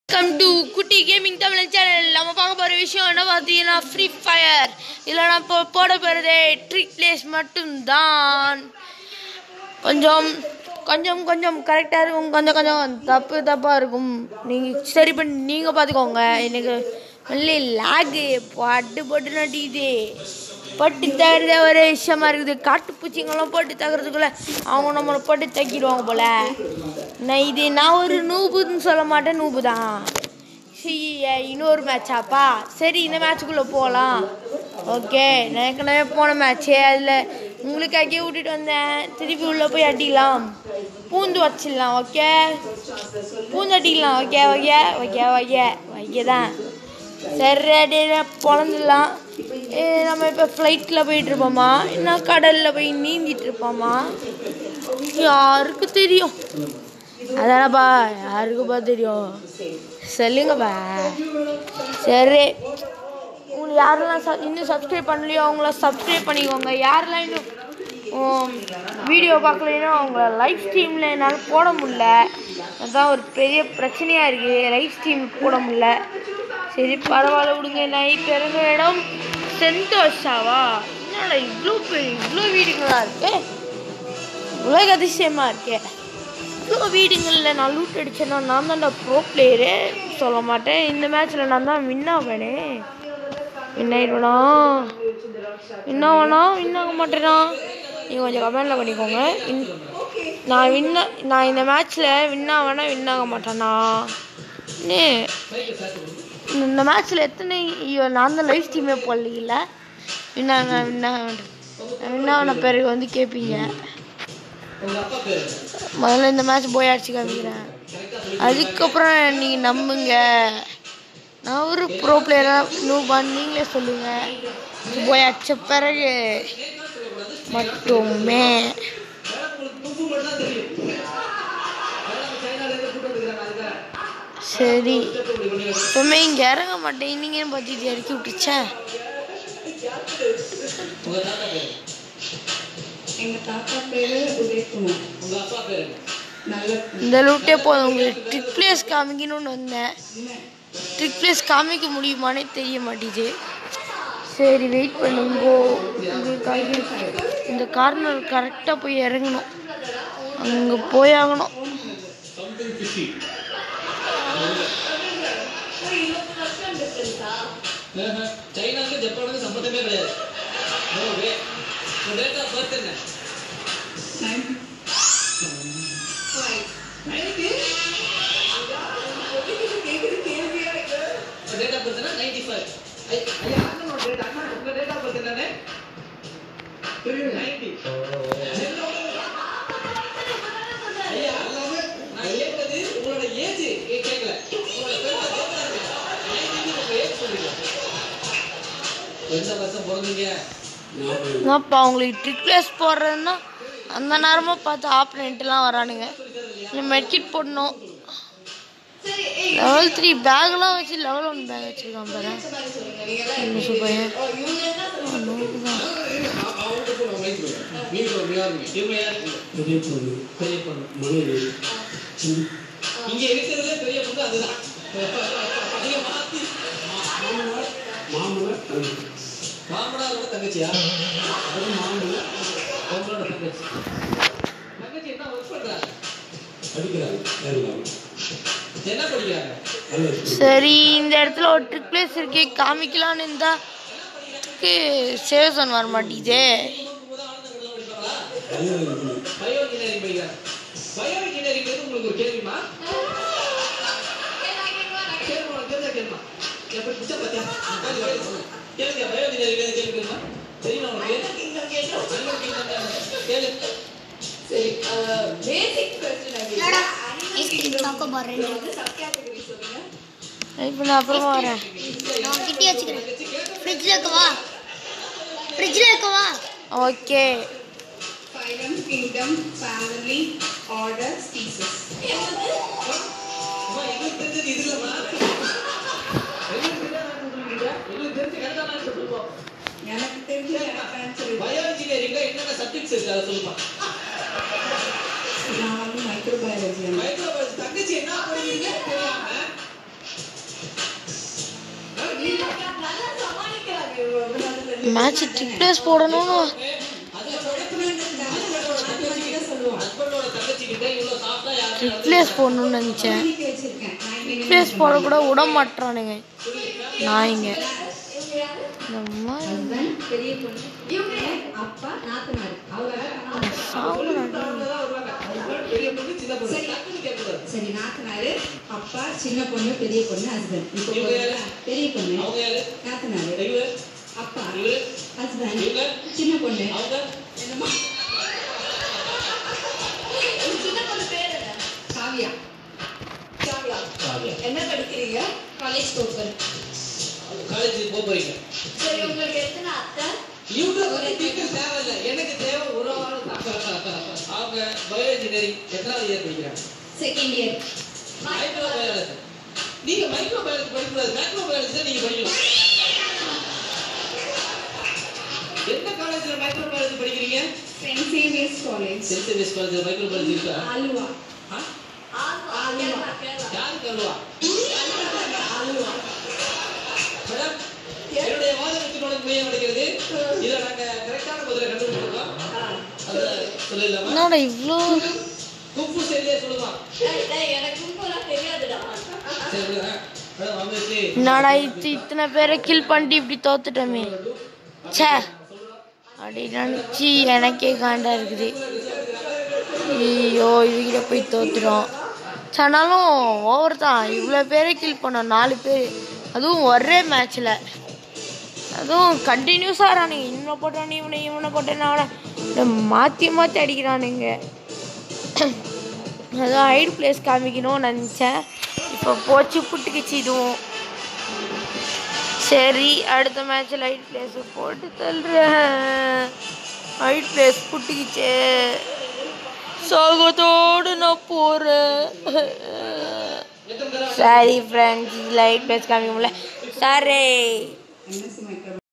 Welcome to Kutty gaming Tamil channel நம்ம பார்க்க போகிற விஷயம் என்ன பார்த்தீங்கன்னா ஃப்ரீ ஃபயர் இதில் நான் இப்போ போட போகிறதே ட்ரிக் பிளேஸ் மட்டும்தான் கொஞ்சம் கொஞ்சம் கொஞ்சம் கரெக்டாக இருக்கும் கொஞ்சம் கொஞ்சம் தப்பு தப்பாக இருக்கும் நீங்கள் சரி பண்ணி நீங்கள் பார்த்துக்கோங்க எனக்கு மல்லி லாகு பட்டு போட்டு நட்டிக்குது பட்டு தகுறதே ஒரு விஷயமா இருக்குது காட்டு பூச்சிங்கெல்லாம் போட்டு தகுறதுக்குள்ள அவங்க நம்மளை போட்டு தக்கிடுவாங்க போல நான் இது நான் ஒரு நூபுன்னு சொல்ல மாட்டேன் நூபு தான் சரி இன்னொரு மேட்சாப்பா சரி இந்த மேட்சுக்குள்ளே போகலாம் ஓகே நான் ஏற்கனவே போன மேட்ச்சு அதில் உங்களுக்கு அங்கேயே விட்டுட்டு வந்தேன் திருப்பி உள்ளே போய் அடிக்கலாம் பூந்து வச்சிடலாம் ஓகே பூந்து அடிக்கலாம் okay okay okay okay okay தான் சரி அப்படியே பொழந்துடலாம் ஏ, நம்ம இப்போ ஃப்ளைட்டில் போயிட்டு இருப்போமா இல்லை கடலில் போய் நீந்திட்டு இருப்போமா யாருக்கு தெரியும் அதானப்பா யாருக்குப்பா தெரியும் சொல்லுங்கப்பா சரி உங்களுக்கு யாரெல்லாம் ச இன்னும் சப்ஸ்கிரைப் பண்ணலையோ அவங்கள சப்ஸ்கிரைப் பண்ணிக்கோங்க யாரெல்லாம் இன்னும் வீடியோ பார்க்கலைன்னா அவங்கள லைவ் ஸ்ட்ரீமில் என்னால் போட முடியல அதுதான் ஒரு பெரிய பிரச்சனையாக இருக்குது லைவ் ஸ்ட்ரீம் போட முடியல சரி பரவாயில்ல விடுங்க நான் இப்போ இறங்குற இடம் சென்டோஷாவா என்னடா இவ்வளோ பெரிய இவ்வளோ வீடுங்களா இருக்கு உலக அதிசயமாக இருக்கே இவ்வளோ வீடுங்களில் நான் லூட் அடிச்சேன்னா நான் தான்டா ப்ரோ பிளேயரு சொல்ல மாட்டேன் இந்த மேட்ச்சில் நான் தான் வின் ஆவேனே வின் ஆயிடுவேனா வின் ஆவேனா வின் ஆக மாட்டேனா நீங்கள் கொஞ்சம் கமெண்டில் பண்ணிக்கோங்க இன் நான் வின்ன நான் இந்த மேட்ச்சில் வின் ஆவேனா வின் ஆக மாட்டேனா நே இந்த மேட்ச்சில் எத்தனை ஐயோ நான் தான் லைவ் ஸ்ட்ரீமே போடல வின்னாங்க வின்னாங்க வின்னான பிறகு வந்து கேட்பீங்க முதல்ல இந்த மேட்ச் போய் அடிச்சு காமிக்கிறேன் அதுக்கப்புறம் நீங்கள் நம்புங்க நான் ஒரு ப்ரோ பிளேயராக நூபான் நீங்களே சொல்லுங்கள் போய் அடிச்ச பிறகு மட்டுமே சரி இப்பவுமே இங்கே இறங்க மாட்டேன் நீங்கன்னு பார்த்துட்டு இறக்கி விட்டுச்சே எங்க தாத்தா பேரு உதயகுமார் நல்ல இந்த லூட்டே போதும் உங்களுக்கு ட்ரிக் பிளேஸ் காமிக்கணும்னு வந்தேன் ட்ரிக் பிளேஸ் காமிக்க முடியுமானே தெரிய மாட்டேங்குது சரி வெயிட் பண்ணுங்கோ உங்களுக்கு இந்த கார்னர் கரெக்டாக போய் இறங்கணும் அங்கே போயாகணும் சைனாவுக்கு ஜப்பானுக்கு சம்பந்தமே கிடையாது No way. உன் date of birth என்ன? உன் date of birth என்ன? 95. ஐ- ஐயா, அண்ணனோட date, அண்ணா, உங்க date of birth என்னண்ணே? 90. ஐயா, நான் கேட்டது உங்களோட age கே- கேட்கல. உங்களோட பிறந்த date தான் இருக்கு. 90 க்கு உங்க age சொல்லுங்க. எந்த வருஷம் பிறந்தீங்க என்னப்பா உங்களுக்கு ட்ரிக் பிளேஸ் போடுறதுன்னா அந்த நேரமாக பார்த்து ஆப்னெண்ட்லாம் வரானுங்க இல்லை மெட்கிட் போடணும் லெவல் த்ரீ பேக்லாம் வச்சு லெவல் ஒன் பேக் வச்சுருக்கான் பாரு என்ன பையன் இவங்க யாரு பெரிய பொண்ணு இங்க இருக்கிறதுல பெரிய பொண்ணு அதுதான் நீங்க மாத்தி மாமனாரோட தங்கச்சியா உங்களோட தங்கச்சி தங்கச்சி என்ன ஒர்க் பண்றாங்க என்ன படிக்கிறாங்க சரி இந்த இடத்துல ஒரு ட்ரிக் பிளேஸ் இருக்கு காமிக்கலான்னு இருந்தா சேவ் வர மாட்டேங்குதே பயோ இன்ஜினியரிங் படிக்கிறாங்க பயோ இன்ஜினியரிங் உங்களுக்கு ஒரு கேள்விமா கேள்வி உனக்கு தெரிஞ்சா கேளுமா எப்படி பிடிச்சா பாத்தியா கேளுங்க பயோ இன்ஜினியரிங் கேள்வி கேளுமா தெரியுமா உனக்கு கேளு சரி பேசிக் கொஸ்டின் வந்து சப் கேட்டகரி சொல்லுங்க இப்போ நான் அப்புறமா வரேன் நான் கிட்டே வச்சுக்கிறேன் ஃப்ரிட்ஜில் இருக்கவா ஃப்ரிட்ஜில் இருக்கவா okay phylum kingdom family order species அம்மா எங்களுக்கு தெரிஞ்சது இது இல்லம்மா எங்களுக்கு தெரியாத சொல்றீங்க எங்களுக்கு தெரிஞ்ச கரெக்டான சொல்லுவோம் எனக்கு தெரிஞ்ச ஆன்சர் பயோ இன்ஜினியரிங்ல என்னென்ன சப்ஜெக்ட்ஸ் இருக்கு அதை சொல்லுமா நான் வந்து மைக்ரோபயாலஜி மைக்ரோபயாலஜி தங்கச்சி என்ன படிக்கிறீங்க தெரியாம மேட்ச் ட்ரிப்ளேஸ் போடணும்னு ஹஸ்பண்டோட தங்கச்சி கிட்ட இவ்வளவு சாஃப்டா யாரும் ட்ரிப்ளேஸ் போடணும்னு நினச்சேன் ட்ரிப்ளேஸ் போட கூட விட மாட்டானுங்க நாய்ங்க இந்த மாதிரி பெரிய பொண்ணு இவங்க அப்பா நாத்தனார் அவங்க சாப்பிட்றாங்க பெரிய பொண்ணு சின்ன பொண்ணு டக்குன்னு கேட்கக்கூடாது சரி நாத்தனாரு அப்பா சின்ன பொண்ணு பெரிய பொண்ணு ஹஸ்பண்ட் இப்போ இவங்க யாரு? பெரிய பொண்ணு அவங்க யாரு நாத்தனாரு இவரு அப்பா இவரு ஹஸ்பண்ட் இவங்க சின்ன பொண்ணு அவங்க என்னம்மா சின்ன பொண்ணு பேர் என்ன காவியா காவியா காவியா. என்ன படிக்கிறீங்க காலேஜ் போகிறேன் காலேஜுக்கு போக போறீங்க சரி உங்களுக்கு எத்தனை அத்தை இவங்க ஒரு டீச்சர் தேவையில்லை எனக்கு தேவை ஒரு ஆள் தான். அவங்க பயோ இன்ஜினியரிங் எத்தனாவது இயர் படிக்கிறாங்க செகண்ட் இயர் மைக்ரோ பயாலஜி நீங்க மைக்ரோ பயாலஜி படிக்கக்கூடாது மைக்ரோ பயாலஜி தான் நீங்க படிக்கணும் எந்த காலேஜ்ல மைக்ரோ பயாலஜி படிக்கிறீங்க saint Xavier's college saint Xavier's காலேஜ்ல மைக்ரோ பயாலஜி இருக்கா ஆலுவா ஆ? ஆலுவா யாருக்கு அல்வா மேடம் என்னுடைய வாதம் வச்சு உனக்கு புரிய மாட்டேங்கிறது இதை நாங்க கரெக்டான பதில கண்டுபிடிச்சிருக்கோம் அதை சொல்லிடலாமா என்னடா இவ்வளோ குப்பு சரியா சொல்லுமா எனக்கு கும்பலாம் தெரியாதுடா சரி விடுங்க. மேடம் அவங்க வச்சு என்னடா இது இத்தனை பேரை கில் பண்ணிட்டு இப்படி தோத்துட்டோமே ச்சே அப்படி நினச்சி எனக்கே காண்டா இருக்குது ஐயோ இதுகிட்ட போய் தோத்துட்டோம் ஆனாலும் ஓவர் தான் இவ்வளோ பேரை கில் பண்ணோம் நாலு பேர் அதுவும் ஒரே மேட்ச்சில் அதுவும் கண்டினியூஸாக ஆறானுங்க இவனை போட்டானு இவனை இவனை போட்டானு அவனை மாற்றி மாற்றி அடிக்கிறானுங்க அதான் ஹைட் பிளேஸ் காமிக்கணும்னு நினச்சேன் இப்போ போச்சு புட்டுக்குச்சு இதுவும் சரி அடுத்த மேட்ச் லைட் பிளேஸ் போட்டு தள்ளுறேன் லைட் பிளேஸ் புட்டுக்குச்சு சோகத்தோடு நான் போகிறேன் சரி ஃப்ரெண்ட்ஸ் லைட் பிளேஸ் காமிக்க முடியல சரி எம்எஸ்சி மைக்ரோ